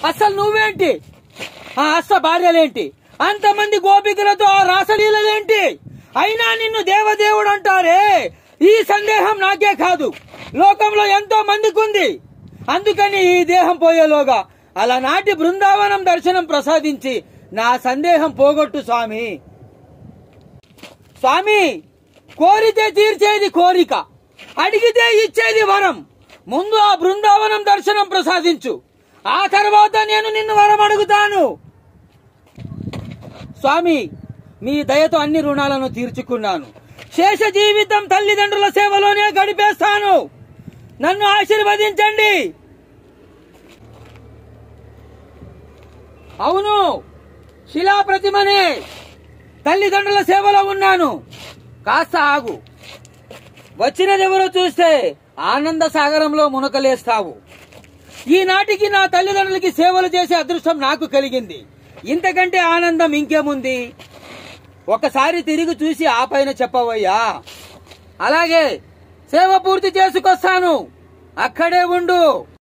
అసలు నువ్వేంటి ఆ అస్త భార్యలేంటి అంతమంది గోపికలతో ఆ రాసలీలలేంటి అయినా నిన్ను దేవదేవుడు అంటారే ఈ సందేహం నాకే కాదు లోకంలో ఎంతో మందికి ఉంది అందుకని ఈ దేహం పోయేలోగా అలనాటి బృందావనం దర్శనం ప్రసాదించి నా సందేహం పోగొట్టు స్వామి స్వామి కోరితే తీర్చేది కోరిక అడిగితే ఇచ్చేది వరం ముందు ఆ బృందావనం దర్శనం ప్రసాదించు ఆ తర్వాత నేను నిన్ను వరం అడుగుతాను స్వామి మీ దయతో అన్ని రుణాలను తీర్చుకున్నాను శేష జీవితం తల్లిదండ్రుల సేవలోనే గడిపేస్తాను నన్ను ఆశీర్వదించండి అవును శిలా ప్రతిమనే తల్లిదండ్రుల సేవలో ఉన్నాను కాస్త ఆగు వచ్చినదెవరో చూస్తే ఆనంద సాగరంలో మునకలేస్తావు ఈనాటికి నా తల్లిదండ్రులకి సేవలు చేసే అదృష్టం నాకు కలిగింది ఇంతకంటే ఆనందం ఇంకేముంది ఒకసారి తిరిగి చూసి ఆ పైన చెప్పవయ్యా అలాగే సేవ పూర్తి చేసుకొస్తాను అక్కడే ఉండు